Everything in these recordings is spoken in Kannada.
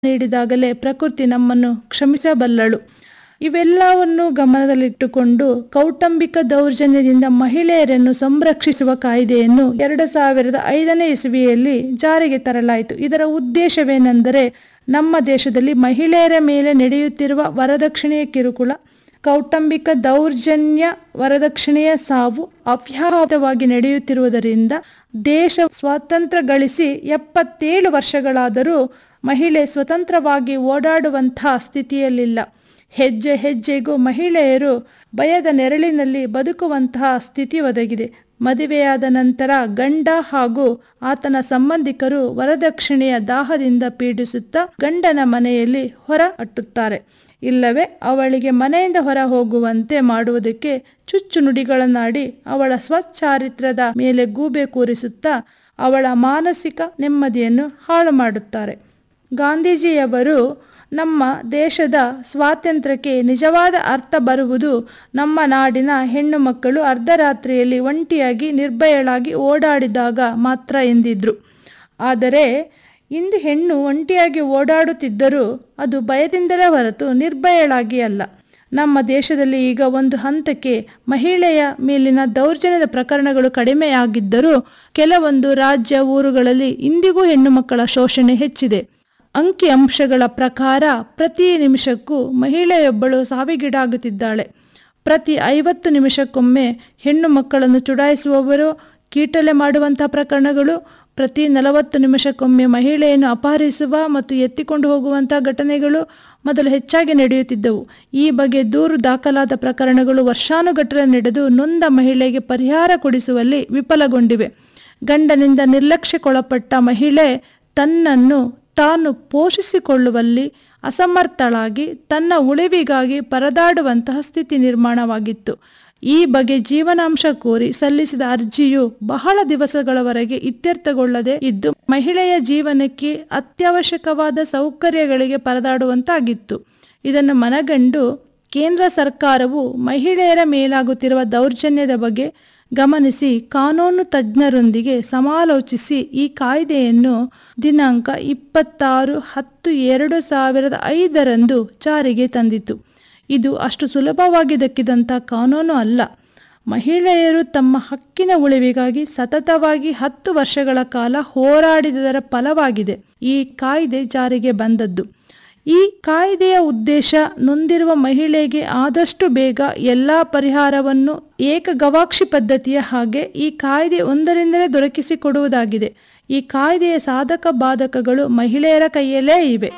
ನೀಡಿದಾಗಲೇ ಪ್ರಕೃತಿ ನಮ್ಮನ್ನು ಕ್ಷಮಿಸಬಲ್ಲಳು ಇವೆಲ್ಲವನ್ನು ಗಮನದಲ್ಲಿಟ್ಟುಕೊಂಡು ಕೌಟುಂಬಿಕ ದೌರ್ಜನ್ಯದಿಂದ ಮಹಿಳೆಯರನ್ನು ಸಂರಕ್ಷಿಸುವ ಕಾಯ್ದೆಯನ್ನು ಎರಡು ಸಾವಿರದ ಐದನೇ ಇಸವಿಯಲ್ಲಿ ಜಾರಿಗೆ ತರಲಾಯಿತು ಇದರ ಉದ್ದೇಶವೇನೆಂದರೆ ನಮ್ಮ ದೇಶದಲ್ಲಿ ಮಹಿಳೆಯರ ಮೇಲೆ ನಡೆಯುತ್ತಿರುವ ವರದಕ್ಷಿಣೆಯ ಕಿರುಕುಳ ಕೌಟುಂಬಿಕ ದೌರ್ಜನ್ಯ ವರದಕ್ಷಿಣೆಯ ಸಾವು ಅವ್ಯಾಹತವಾಗಿ ನಡೆಯುತ್ತಿರುವುದರಿಂದ ದೇಶ ಸ್ವಾತಂತ್ರ್ಯ ಗಳಿಸಿ ಎಪ್ಪತ್ತೇಳು ವರ್ಷಗಳಾದರೂ ಮಹಿಳೆ ಸ್ವತಂತ್ರವಾಗಿ ಓಡಾಡುವಂತಹ ಸ್ಥಿತಿಯಲ್ಲಿಲ್ಲ ಹೆಜ್ಜೆ ಹೆಜ್ಜೆಗೂ ಮಹಿಳೆಯರು ಭಯದ ನೆರಳಿನಲ್ಲಿ ಬದುಕುವಂತಹ ಸ್ಥಿತಿ ಒದಗಿದೆ ಮದುವೆಯಾದ ನಂತರ ಗಂಡ ಹಾಗೂ ಆತನ ಸಂಬಂಧಿಕರು ವರದಕ್ಷಿಣೆಯ ದಾಹದಿಂದ ಪೀಡಿಸುತ್ತಾ ಗಂಡನ ಮನೆಯಲ್ಲಿ ಹೊರ ಅಟ್ಟುತ್ತಾರೆ ಇಲ್ಲವೇ ಅವಳಿಗೆ ಮನೆಯಿಂದ ಹೊರ ಹೋಗುವಂತೆ ಮಾಡುವುದಕ್ಕೆ ಚುಚ್ಚು ನುಡಿಗಳನ್ನಾಡಿ ಅವಳ ಸ್ವಚಾರಿತ್ರದ ಮೇಲೆ ಗೂಬೆ ಕೂರಿಸುತ್ತಾ ಅವಳ ಮಾನಸಿಕ ನೆಮ್ಮದಿಯನ್ನು ಹಾಳು ಮಾಡುತ್ತಾರೆ ಗಾಂಧೀಜಿಯವರು ನಮ್ಮ ದೇಶದ ಸ್ವಾತಂತ್ರ್ಯಕ್ಕೆ ನಿಜವಾದ ಅರ್ಥ ಬರುವುದು ನಮ್ಮ ನಾಡಿನ ಹೆಣ್ಣು ಮಕ್ಕಳು ಅರ್ಧರಾತ್ರಿಯಲ್ಲಿ ಒಂಟಿಯಾಗಿ ನಿರ್ಭಯಳಾಗಿ ಓಡಾಡಿದಾಗ ಮಾತ್ರ ಎಂದಿದ್ರು ಆದರೆ ಇಂದು ಹೆಣ್ಣು ಒಂಟಿಯಾಗಿ ಓಡಾಡುತ್ತಿದ್ದರೂ ಅದು ಭಯದಿಂದಲೇ ಹೊರತು ನಿರ್ಭಯಳಾಗಿ ಅಲ್ಲ ನಮ್ಮ ದೇಶದಲ್ಲಿ ಈಗ ಒಂದು ಹಂತಕ್ಕೆ ಮಹಿಳೆಯ ಮೇಲಿನ ದೌರ್ಜನ್ಯದ ಪ್ರಕರಣಗಳು ಕಡಿಮೆಯಾಗಿದ್ದರೂ ಕೆಲವೊಂದು ರಾಜ್ಯ ಊರುಗಳಲ್ಲಿ ಇಂದಿಗೂ ಹೆಣ್ಣು ಮಕ್ಕಳ ಶೋಷಣೆ ಹೆಚ್ಚಿದೆ ಅಂಕಿ ಅಂಶಗಳ ಪ್ರಕಾರ ಪ್ರತಿ ನಿಮಿಷಕ್ಕೂ ಮಹಿಳೆಯೊಬ್ಬಳು ಸಾವಿಗೀಡಾಗುತ್ತಿದ್ದಾಳೆ ಪ್ರತಿ ಐವತ್ತು ನಿಮಿಷಕ್ಕೊಮ್ಮೆ ಹೆಣ್ಣು ಮಕ್ಕಳನ್ನು ಚುಡಾಯಿಸುವವರು ಕೀಟಲೆ ಮಾಡುವಂತಹ ಪ್ರಕರಣಗಳು ಪ್ರತಿ ನಲವತ್ತು ನಿಮಿಷಕ್ಕೊಮ್ಮೆ ಮಹಿಳೆಯನ್ನು ಅಪಹರಿಸುವ ಮತ್ತು ಎತ್ತಿಕೊಂಡು ಹೋಗುವಂತಹ ಘಟನೆಗಳು ಮೊದಲು ಹೆಚ್ಚಾಗಿ ನಡೆಯುತ್ತಿದ್ದವು ಈ ಬಗ್ಗೆ ದೂರು ದಾಖಲಾದ ಪ್ರಕರಣಗಳು ವರ್ಷಾನುಗಟ್ಟಲೆ ನಡೆದು ನೊಂದ ಮಹಿಳೆಗೆ ಪರಿಹಾರ ಕೊಡಿಸುವಲ್ಲಿ ವಿಫಲಗೊಂಡಿವೆ ಗಂಡನಿಂದ ನಿರ್ಲಕ್ಷ್ಯಕ್ಕೊಳಪಟ್ಟ ಮಹಿಳೆ ತನ್ನನ್ನು ತಾನು ಪೋಷಿಸಿಕೊಳ್ಳುವಲ್ಲಿ ಅಸಮರ್ಥಳಾಗಿ ತನ್ನ ಉಳಿವಿಗಾಗಿ ಪರದಾಡುವಂತಹ ಸ್ಥಿತಿ ನಿರ್ಮಾಣವಾಗಿತ್ತು ಈ ಬಗ್ಗೆ ಜೀವನಾಂಶ ಕೋರಿ ಸಲ್ಲಿಸಿದ ಅರ್ಜಿಯು ಬಹಳ ದಿವಸಗಳವರೆಗೆ ಇತ್ಯರ್ಥಗೊಳ್ಳದೆ ಇದ್ದು ಮಹಿಳೆಯ ಜೀವನಕ್ಕೆ ಅತ್ಯವಶ್ಯಕವಾದ ಸೌಕರ್ಯಗಳಿಗೆ ಪರದಾಡುವಂತಾಗಿತ್ತು ಇದನ್ನು ಮನಗಂಡು ಕೇಂದ್ರ ಸರ್ಕಾರವು ಮಹಿಳೆಯರ ಮೇಲಾಗುತ್ತಿರುವ ದೌರ್ಜನ್ಯದ ಬಗ್ಗೆ ಗಮನಿಸಿ ಕಾನೂನು ತಜ್ಞರೊಂದಿಗೆ ಸಮಾಲೋಚಿಸಿ ಈ ಕಾಯ್ದೆಯನ್ನು ದಿನಾಂಕ ಇಪ್ಪತ್ತಾರು ಹತ್ತು ಎರಡು ಸಾವಿರದ ಐದರಂದು ಜಾರಿಗೆ ತಂದಿತು ಇದು ಅಷ್ಟು ಸುಲಭವಾಗಿ ದಕ್ಕಿದಂಥ ಕಾನೂನು ಅಲ್ಲ ಮಹಿಳೆಯರು ತಮ್ಮ ಹಕ್ಕಿನ ಉಳಿವಿಗಾಗಿ ಸತತವಾಗಿ ಹತ್ತು ವರ್ಷಗಳ ಕಾಲ ಹೋರಾಡಿದರ ಫಲವಾಗಿದೆ ಈ ಕಾಯ್ದೆ ಜಾರಿಗೆ ಬಂದದ್ದು ಈ ಕಾಯ್ದೆಯ ಉದ್ದೇಶ ನೊಂದಿರುವ ಮಹಿಳೆಗೆ ಆದಷ್ಟು ಬೇಗ ಎಲ್ಲ ಪರಿಹಾರವನ್ನು ಏಕ ಗವಾಕ್ಷಿ ಪದ್ಧತಿಯ ಹಾಗೆ ಈ ಕಾಯ್ದೆ ಒಂದರಿಂದಲೇ ದೊರಕಿಸಿಕೊಡುವುದಾಗಿದೆ ಈ ಕಾಯ್ದೆಯ ಸಾಧಕ ಬಾಧಕಗಳು ಮಹಿಳೆಯರ ಕೈಯಲ್ಲೇ ಇವೆ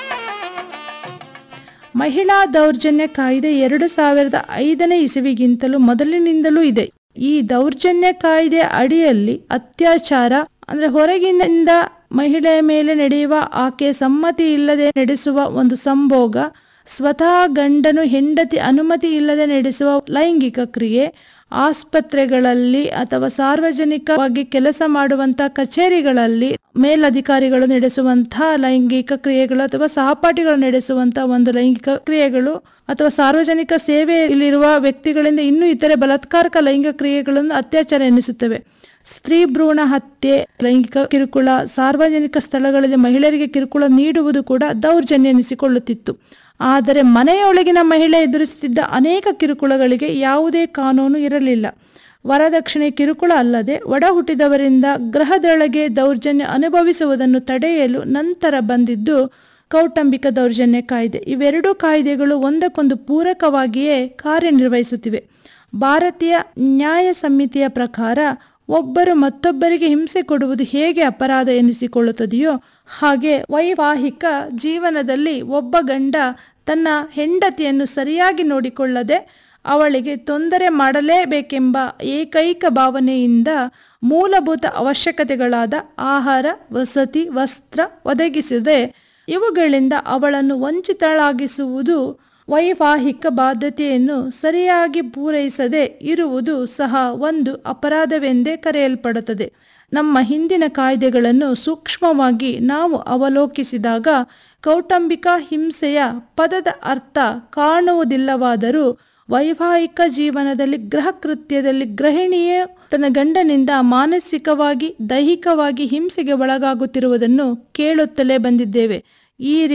ಮಹಿಳಾ ದೌರ್ಜನ್ಯ ಕಾಯ್ದೆ ಎರಡು ಸಾವಿರದ ಐದನೇ ಇಸವಿಗಿಂತಲೂ ಮೊದಲಿನಿಂದಲೂ ಇದೆ ಈ ದೌರ್ಜನ್ಯ ಕಾಯ್ದೆ ಅಡಿಯಲ್ಲಿ ಅತ್ಯಾಚಾರ ಅಂದ್ರೆ ಹೊರಗಿನಿಂದ ಮಹಿಳೆಯ ಮೇಲೆ ನಡೆಯುವ ಆಕೆ ಸಮ್ಮತಿ ಇಲ್ಲದೆ ನಡೆಸುವ ಒಂದು ಸಂಭೋಗ ಸ್ವತಃ ಗಂಡನು ಹೆಂಡತಿ ಅನುಮತಿ ಇಲ್ಲದೆ ನಡೆಸುವ ಲೈಂಗಿಕ ಕ್ರಿಯೆ ಆಸ್ಪತ್ರೆಗಳಲ್ಲಿ ಅಥವಾ ಸಾರ್ವಜನಿಕವಾಗಿ ಕೆಲಸ ಮಾಡುವಂತಹ ಕಚೇರಿಗಳಲ್ಲಿ ಮೇಲಧಿಕಾರಿಗಳು ನಡೆಸುವಂತಹ ಲೈಂಗಿಕ ಕ್ರಿಯೆಗಳು ಅಥವಾ ಸಹಪಾಠಿಗಳು ನಡೆಸುವಂತಹ ಒಂದು ಲೈಂಗಿಕ ಕ್ರಿಯೆಗಳು ಅಥವಾ ಸಾರ್ವಜನಿಕ ಸೇವೆಯಲ್ಲಿರುವ ವ್ಯಕ್ತಿಗಳಿಂದ ಇನ್ನೂ ಇತರೆ ಬಲಾತ್ಕಾರಕ ಲೈಂಗಿಕ ಕ್ರಿಯೆಗಳನ್ನು ಅತ್ಯಾಚಾರ ಎನ್ನಿಸುತ್ತವೆ ಸ್ತ್ರೀ ಭ್ರೂಣ ಹತ್ಯೆ ಲೈಂಗಿಕ ಕಿರುಕುಳ ಸಾರ್ವಜನಿಕ ಸ್ಥಳಗಳಲ್ಲಿ ಮಹಿಳೆಯರಿಗೆ ಕಿರುಕುಳ ನೀಡುವುದು ಕೂಡ ದೌರ್ಜನ್ಯ ಎನಿಸಿಕೊಳ್ಳುತ್ತಿತ್ತು ಆದರೆ ಮನೆಯೊಳಗಿನ ಮಹಿಳೆ ಎದುರಿಸುತ್ತಿದ್ದ ಅನೇಕ ಕಿರುಕುಳಗಳಿಗೆ ಯಾವುದೇ ಕಾನೂನು ಇರಲಿಲ್ಲ ವರದಕ್ಷಿಣೆ ಕಿರುಕುಳ ಅಲ್ಲದೆ ಒಡ ಹುಟ್ಟಿದವರಿಂದ ಗ್ರಹದೊಳಗೆ ದೌರ್ಜನ್ಯ ಅನುಭವಿಸುವುದನ್ನು ತಡೆಯಲು ನಂತರ ಬಂದಿದ್ದು ಕೌಟುಂಬಿಕ ದೌರ್ಜನ್ಯ ಕಾಯ್ದೆ ಇವೆರಡೂ ಕಾಯ್ದೆಗಳು ಒಂದಕ್ಕೊಂದು ಪೂರಕವಾಗಿಯೇ ಕಾರ್ಯನಿರ್ವಹಿಸುತ್ತಿವೆ ಭಾರತೀಯ ನ್ಯಾಯ ಸಮಿತಿಯ ಪ್ರಕಾರ ಒಬ್ಬರು ಮತ್ತೊಬ್ಬರಿಗೆ ಹಿಂಸೆ ಕೊಡುವುದು ಹೇಗೆ ಅಪರಾಧ ಎನಿಸಿಕೊಳ್ಳುತ್ತದೆಯೋ ಹಾಗೆ ವೈವಾಹಿಕ ಜೀವನದಲ್ಲಿ ಒಬ್ಬ ಗಂಡ ತನ್ನ ಹೆಂಡತಿಯನ್ನು ಸರಿಯಾಗಿ ನೋಡಿಕೊಳ್ಳದೆ ಅವಳಿಗೆ ತೊಂದರೆ ಮಾಡಲೇಬೇಕೆಂಬ ಏಕೈಕ ಭಾವನೆಯಿಂದ ಮೂಲಭೂತ ಅವಶ್ಯಕತೆಗಳಾದ ಆಹಾರ ವಸತಿ ವಸ್ತ್ರ ಒದಗಿಸದೆ ಇವುಗಳಿಂದ ಅವಳನ್ನು ವಂಚಿತಳಾಗಿಸುವುದು ವೈವಾಹಿಕ ಬಾಧ್ಯತೆಯನ್ನು ಸರಿಯಾಗಿ ಪೂರೈಸದೆ ಇರುವುದು ಸಹ ಒಂದು ಅಪರಾಧವೆಂದೇ ಕರೆಯಲ್ಪಡುತ್ತದೆ ನಮ್ಮ ಹಿಂದಿನ ಕಾಯ್ದೆಗಳನ್ನು ಸೂಕ್ಷ್ಮವಾಗಿ ನಾವು ಅವಲೋಕಿಸಿದಾಗ ಕೌಟುಂಬಿಕ ಹಿಂಸೆಯ ಪದದ ಅರ್ಥ ಕಾಣುವುದಿಲ್ಲವಾದರೂ ವೈವಾಹಿಕ ಜೀವನದಲ್ಲಿ ಗೃಹ ಕೃತ್ಯದಲ್ಲಿ ಗೃಹಿಣಿಯೇ ತನ್ನ ಗಂಡನಿಂದ ಮಾನಸಿಕವಾಗಿ ದೈಹಿಕವಾಗಿ ಹಿಂಸೆಗೆ ಒಳಗಾಗುತ್ತಿರುವುದನ್ನು ಕೇಳುತ್ತಲೇ ಬಂದಿದ್ದೇವೆ ಈ